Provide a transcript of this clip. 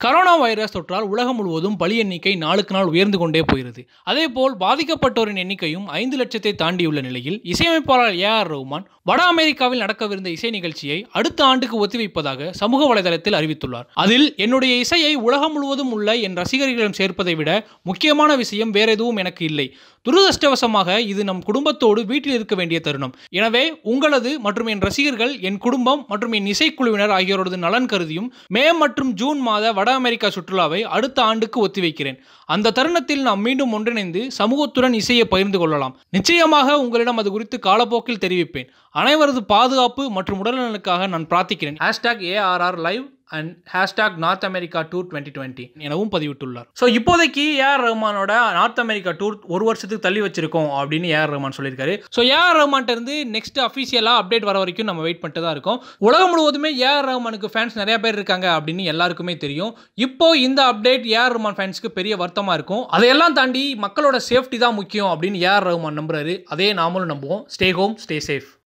corona virus தொற்றால் உலகம் முழுவதும் பலி எண்ணிக்கை நாளுக்கு நாள் உயர்ந்து கொண்டே போகிறது அதேபோல் பாதிக்கப்பட்டோரின் எண்ணிக்கையும் ஐந்து லட்சத்தை தாண்டியுள்ள நிலையில் இசையமைப்பாளர் ஏ ஆர் ரஹ்மான் வட அமெரிக்காவில் நடக்கவிருந்த இசை நிகழ்ச்சியை அடுத்த ஆண்டுக்கு ஒத்திவைப்பதாக சமூக வலைதளத்தில் அறிவித்துள்ளார் அதில் என்னுடைய இசையை உலகம் முழுவதும் உள்ள என் ரசிகர்களிடம் சேர்ப்பதை விட முக்கியமான விஷயம் வேற எதுவும் எனக்கு இல்லை துரதிருஷ்டவசமாக இது நம் குடும்பத்தோடு வீட்டில் இருக்க வேண்டிய தருணம் எனவே உங்களது மற்றும் என் ரசிகர்கள் என் குடும்பம் மற்றும் என் இசைக்குழுவினர் ஆகியோரது நலன் கருதியும் மே மற்றும் ஜூன் மாத வட அமெரிக்கா சுற்றுலாவை அடுத்த ஆண்டுக்கு ஒத்திவைக்கிறேன் அந்த தருணத்தில் நாம் மீண்டும் ஒன்றிணைந்து சமூகத்துடன் இசையை பகிர்ந்து கொள்ளலாம் நிச்சயமாக உங்களிடம் அது குறித்து காலப்போக்கில் தெரிவிப்பேன் அனைவரது பாதுகாப்பு மற்றும் உடல்நலனுக்காக நான் பிரார்த்திக்கிறேன் hashtag ARR live and hashtag North America tour twenty twenty எனவும் பதிவிட்டுள்ளார் ஸோ இப்போதைக்கு ஏஆர் ரஹ்மானோட நார்த் அமெரிக்கா டூர் ஒரு வருஷத்துக்கு தள்ளி வச்சிருக்கோம் அப்படின்னு ஏஆர் ரஹ்மான் சொல்லியிருக்காரு ஸோ ஏஆர் ரஹ்மான்ட்ட இருந்து நெக்ஸ்ட் அஃபீஷியலாக அப்டேட் வர வரைக்கும் நம்ம வெயிட் பண்ணிட்டு தான் இருக்கோம் உலகம் முழுவதுமே ஏஆர் ரஹ்மானுக்கு ஃபேன்ஸ் நிறைய பேர் இருக்காங்க அப்படின்னு எல்லாருக்குமே தெரியும் இப்போ இந்த அப்டேட் ஏஆர் ரஹ்மான் ஃபேன்ஸ்க்கு பெரிய வருத்தமாக இருக்கும் அதையெல்லாம் தாண்டி மக்களோட சேஃப்டி தான் முக்கியம் அப்படின்னு ஏஆர் ரஹ்மான் நம்புறாரு அதே நாமளும் நம்புவோம் ஸ்டே ஹோம் ஸ்டே சேஃப்